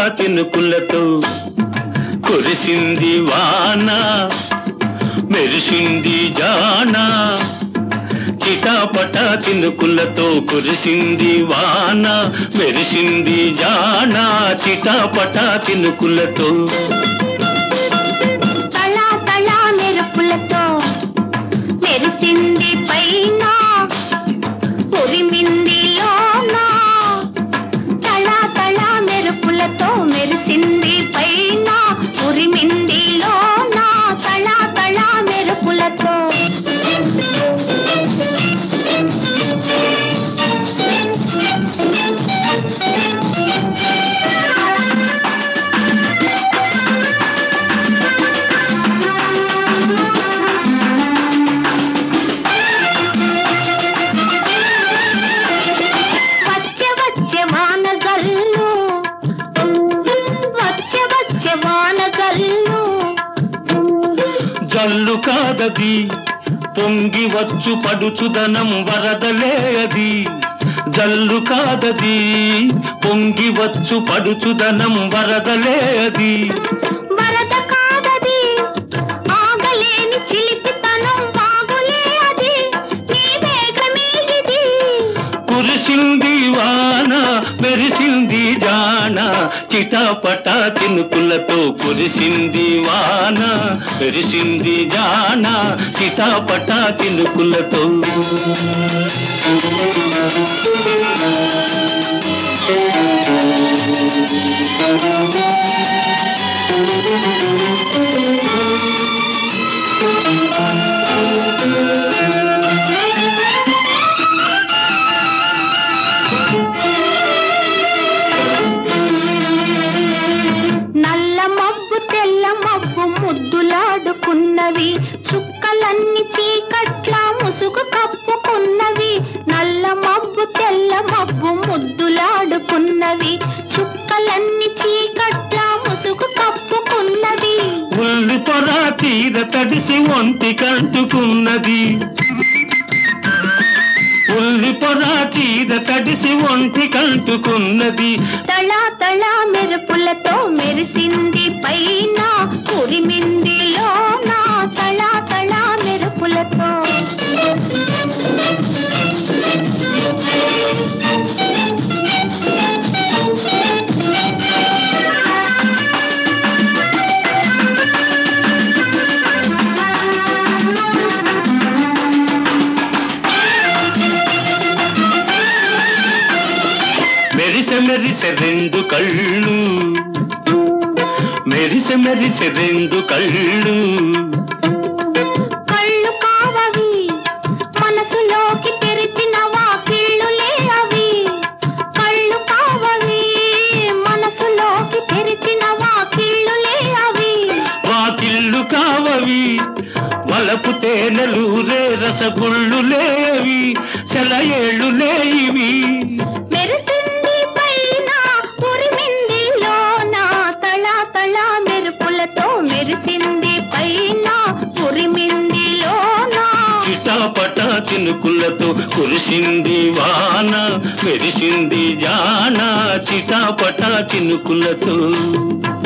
తినుకులతో కురిసింది వాన మెరిసింది జానా చిటాపట తినుకులతో కురిసింది వాన మెరిసింది జానా చిటాపట తినుకులతో తళా తళా మెరుపులతో మెరిసింది పైన ఉరిమింది లోన తళా తళా మెరుపులతో మెరిసింది పైన ఉరిమింది లోన తళా తళా మెరుపులతో వచ్చే వచ్చే వాన జల్లు వచ్చే వచ్చే వాన జల్లు జల్లు కాదది పొంగి వచ్చు పడుచుదనం వరదలే అది జల్లు కాదది పొంగి వచ్చు పడుచుదనం వరదలే అది వరద కాదది ఆగలేని చిలిపితనం వాగులే అది నీ మేఘమే ఇది కురిసింది వాన మెరిసింది జాన చిటపట తినుకులతో కురిసింది వాన మెరిసింది జాన చిటపట తినుకులతో నల్ల మబ్బు తెల్ల మబ్బు ముద్దులాడుకున్నవి చుక్కలన్నీ చీకట్ల ముసుగు కప్పుకున్నవి నల్ల మబ్బు తెల్ల మబ్బు ముద్దులాడుకున్నవి చుక్కలన్నీ చీకట్ల ముసుగు కప్పుకున్నవి ఉల్లి పొర తీర తడిసి ఒంటి కంటుకున్నది ఉల్లి పొర తీర తడిసి ఒంటి కంటుకున్నది తళా తళా మెరుపులతో మెరిసింది పైన ఉరిమింది లోన తళా తళా మెరుపులతో మెరిసె మెరిసె రెండు కళ్ళు మెరిసె మెరిసె రెండు కళ్ళు కళ్ళు కావవి మనసులోకి తెరిచిన వాకిళ్ళులే అవి కళ్ళు కావవి మనసులోకి తెరిచిన వాకిళ్ళులే అవి వాకిళ్ళు కావవి వలపు తేనెలూరే రసగుళ్ళు లేవి సెలయేళ్ళు లేవి మెరిసింది పైన ఉరిమింది లోన తళా తళా మెరుపులతో మెరిసింది పైన ఉరిమింది లోన చిటాపట చినుకులతో కురిసింది వాన మెరిసింది జాన చిటాపట చినుకులతో